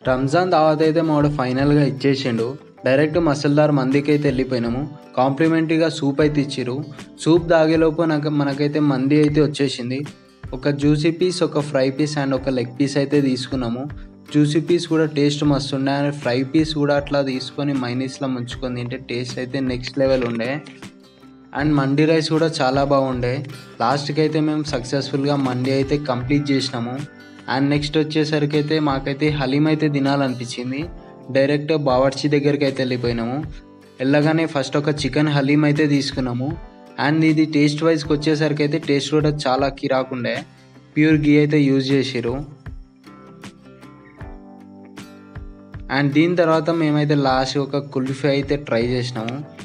రంజాన్ దావత్ అయితే మావాడు ఫైనల్గా ఇచ్చేసిండు డైరెక్ట్ మసల్దార్ మందికి అయితే వెళ్ళిపోయినాము కాంప్లిమెంటరీగా సూప్ అయితే ఇచ్చిర్రు సూప్ తాగేలోపు నాకు మనకైతే మంది అయితే వచ్చేసింది ఒక జ్యూసీ పీస్ ఒక ఫ్రై పీస్ అండ్ ఒక లెగ్ పీస్ అయితే తీసుకున్నాము జ్యూసీ పీస్ కూడా టేస్ట్ మస్తు ఉండే అండ్ ఫ్రై పీస్ కూడా అట్లా తీసుకొని మైనీస్లో ముంచుకొని తింటే టేస్ట్ అయితే నెక్స్ట్ లెవెల్ ఉండే అండ్ మండీ రైస్ కూడా చాలా బాగుండే లాస్ట్కి అయితే మేము సక్సెస్ఫుల్గా మండీ అయితే కంప్లీట్ చేసినాము అండ్ నెక్స్ట్ వచ్చేసరికి అయితే మాకైతే హలీం అయితే తినాలనిపించింది డైరెక్ట్ బావర్చి దగ్గరికి అయితే వెళ్ళిపోయినాము వెళ్ళగానే ఫస్ట్ ఒక చికెన్ హలీం అయితే తీసుకున్నాము అండ్ ఇది టేస్ట్ వైజ్కి వచ్చేసరికి అయితే టేస్ట్ కూడా చాలా కిరాకుండే ప్యూర్ గీ అయితే యూజ్ చేసిరు అండ్ దీని తర్వాత మేమైతే లాస్ట్ ఒక కుల్ఫీ అయితే ట్రై చేసినాము